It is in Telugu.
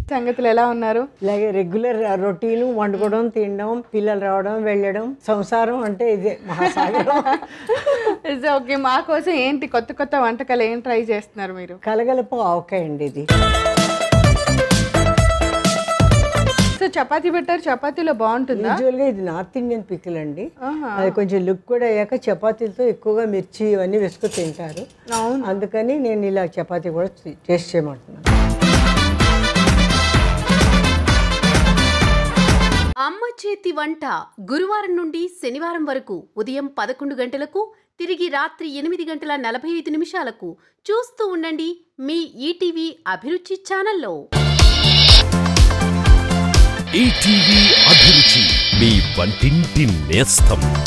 సంగతులు ఎలా ఉన్నారు ఇలాగే రెగ్యులర్ రొటీన్ వండుకోవడం తినడం పిల్లలు రావడం వెళ్ళడం సంసారం అంటే ఇదే మహాసాగరం ఇట్స్ ఓకే మా కోసం ఏంటి కొత్త కొత్త వంటకాలు ఏం ట్రై చేస్తున్నారు మీరు కలగలపు ఆవకాయ అండి ఇది సో చపాతీ పెట్టారు చపాతీలో బాగుంటుందా యూజువల్గా ఇది నార్త్ ఇండియన్ పికిల్ అండి ఆహా. అది కొంచెం లుక్ కూడా అయ్యాక చపాతీలతో ఎక్కువగా మిర్చి ఇవన్నీ వేసుకొని తింటారు అవును అందుకని నేను ఇలా చపాతీ కూడా టేస్ట్ చేయమంటున్నాను అమ్మ చేతి వంట గురువారం నుండి శనివారం వరకు ఉదయం పదకొండు గంటలకు తిరిగి రాత్రి ఎనిమిది గంటల నలభై ఐదు నిమిషాలకు చూస్తూ ఉండండి మీ ఈటీవీ అభిరుచి ఛానల్లో ఈటీవీ అభిరుచి మీ వంటింటి నేస్తం